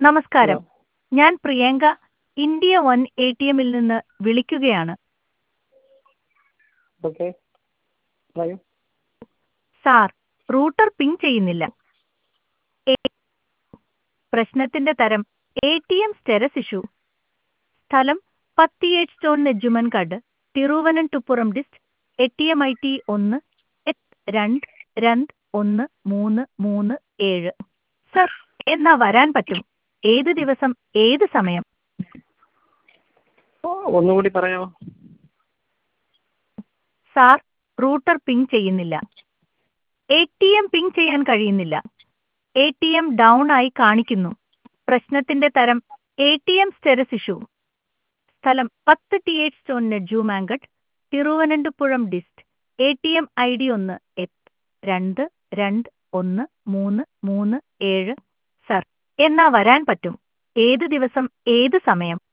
നമസ്കാരം ഞാൻ Priyanka India one A T എമ്മിൽ നിന്ന് വിളിക്കുകയാണ് ഓക്കെ പറയൂ സാർ റൂട്ടർ പിങ് ചെയ്യുന്നില്ല എ- പ്രശ്നത്തിന്റെ തരം A T M status issue സ്ഥലം പത്തിയേഴ് stone Nedumangad Thiruvananthapuram dist A T M I T ഒന്ന് എട്ട് രണ്ട് രണ്ട് ഒന്ന് മൂന്ന് മൂന്ന് ഏഴ് സർ എന്നാ വരാൻ പറ്റും ഏത് ദിവസം ഏത് സമയം ഓ, ഒന്നുകൂടി പറയാമോ സാർ റൂട്ടർ പിങ് ചെയ്യുന്നില്ല എ ടി എം പിങ് ചെയ്യാൻ കഴിയുന്നില്ല എ ടി എം ഡൗൺ ആയി കാണിക്കുന്നു പ്രശ്നത്തിന്റെ തരം A T M status issue സ്ഥലം പത്ത് T H stone Nedumangad Thiruvananthapuram dist A T M I D ഒന്ന് എട്ട് രണ്ട് രണ്ട് ഒന്ന് മൂന്ന് മൂന്ന് ഏഴ് സർ എന്നാ വരാൻ പറ്റും ഏത് ദിവസം ഏത് സമയം